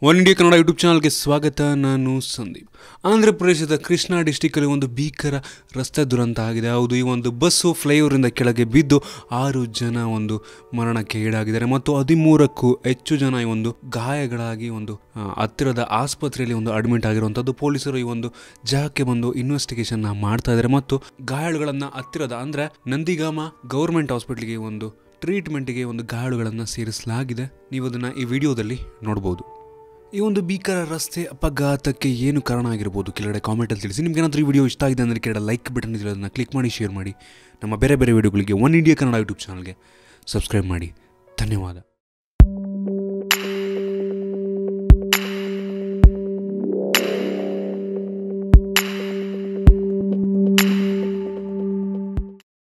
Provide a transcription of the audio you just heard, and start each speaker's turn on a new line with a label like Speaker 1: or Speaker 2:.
Speaker 1: one India Kannada YouTube ಚಾನಲ್ಗೆ ಸ್ವಾಗತ ನಾನು ಸಂದೀಪ್ ಆಂಧ್ರ ಪ್ರದೇಶದ ಕೃಷ್ಣಾ ಡಿಸ್ಟಿಕಲ್ಲಿ ಒಂದು ಭೀಕರ ರಸ್ತೆ ದುರಂತ ಆಗಿದೆ ಹೌದು ಈ ಒಂದು ಬಸ್ಸು ಫ್ಲೈಓವರಿಂದ ಕೆಳಗೆ ಬಿದ್ದು ಆರು ಜನ ಒಂದು ಮರಣಕ್ಕೆ ಈಡಾಗಿದ್ದಾರೆ ಮತ್ತು ಹದಿಮೂರಕ್ಕೂ ಹೆಚ್ಚು ಜನ ಈ ಒಂದು ಗಾಯಗಳಾಗಿ ಒಂದು ಆ, ಹತ್ತಿರದ ಆಸ್ಪತ್ರೆಯಲ್ಲಿ ಒಂದು ಅಡ್ಮಿಟ್ ಆಗಿರುವಂಥದ್ದು ಪೊಲೀಸರು ಈ ಒಂದು ಜಾಗಕ್ಕೆ ಬಂದು ಇನ್ವೆಸ್ಟಿಗೇಷನ್ ಮಾಡ್ತಾ ಇದ್ದಾರೆ ಮತ್ತು ಗಾಯಾಳುಗಳನ್ನು ಹತ್ತಿರದ ಅಂದರೆ ನಂದಿಗಾಮ ಗೌರ್ಮೆಂಟ್ ಹಾಸ್ಪಿಟ್ಲಿಗೆ ಒಂದು ಟ್ರೀಟ್ಮೆಂಟ್ಗೆ ಒಂದು ಗಾಯಾಳುಗಳನ್ನು ಸೇರಿಸಲಾಗಿದೆ ನೀವು ಅದನ್ನು ಈ ವಿಡಿಯೋದಲ್ಲಿ ನೋಡ್ಬೋದು ಈ ಒಂದು ಭೀಕರ ರಸ್ತೆ ಅಪಘಾತಕ್ಕೆ ಏನು ಕಾರಣ ಆಗಿರ್ಬೋದು ಕೆಳಗಡೆ ಕಾಮೆಂಟಲ್ಲಿ ತಿಳಿಸಿ ನಿಮ್ಗೆ ಏನಾದರೂ ಈ ವಿಡಿಯೋ ಇಷ್ಟ ಆಗಿದೆ ಅಂದರೆ ಕೆಳಗಡೆ ಲೈಕ್ ಬಟನ್ ಇದೆಯಲ್ಲ ಅದನ್ನು ಕ್ಲಿಕ್ ಮಾಡಿ ಶೇರ್ ಮಾಡಿ ನಮ್ಮ ಬೇರೆ ಬೇರೆ ವಿಡಿಯೋಗಳಿಗೆ ಒನ್ ಇಂಡಿಯಾ ಕನ್ನಡ ಯೂಟ್ಯೂಬ್ ಚಾನಲ್ಗೆ ಸಬ್ಸ್ಕ್ರೈಬ್ ಮಾಡಿ ಧನ್ಯವಾದ